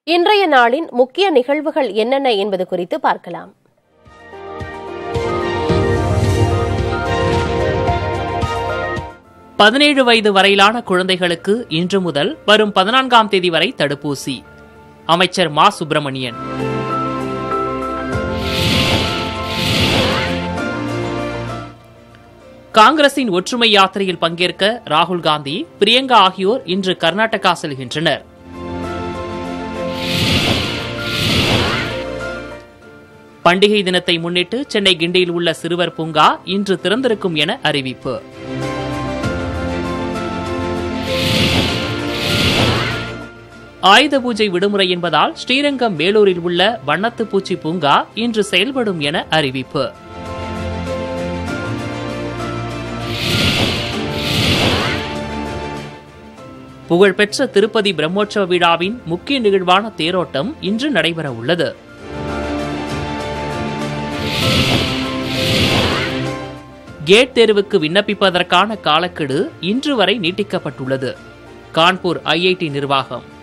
இன்றைய நாளின் முக்கிய நிகழ்வுகள் என்னென்ன என்பது குறித்து பார்க்கலாம் பதினேழு வயது வரையிலான குழந்தைகளுக்கு இன்று முதல் வரும் பதினான்காம் தேதி வரை தடுப்பூசி அமைச்சர் மா சுப்பிரமணியன் காங்கிரசின் ஒற்றுமை யாத்திரையில் பங்கேற்க ராகுல் காந்தி பிரியங்கா ஆகியோர் இன்று கர்நாடகா செல்கின்றனர் பண்டிகை தினத்தை முன்னிட்டு சென்னை கிண்டியில் உள்ள சிறுவர் பூங்கா இன்று திறந்திருக்கும் என அறிவிப்பு ஆயுத பூஜை விடுமுறை என்பதால் ஸ்ரீரங்கம் வேலூரில் உள்ள வண்ணத்து பூச்சி பூங்கா இன்று செயல்படும் என அறிவிப்பு புகழ்பெற்ற திருப்பதி பிரம்மோற்சவ விழாவின் முக்கிய நிகழ்வான தேரோட்டம் இன்று நடைபெற உள்ளது கேட் தேர்வுக்கு விண்ணப்பிப்பதற்கான காலக்கெடு இன்று வரை நீட்டிக்கப்பட்டுள்ளது கான்பூர் ஐஐடி நிர்வாகம்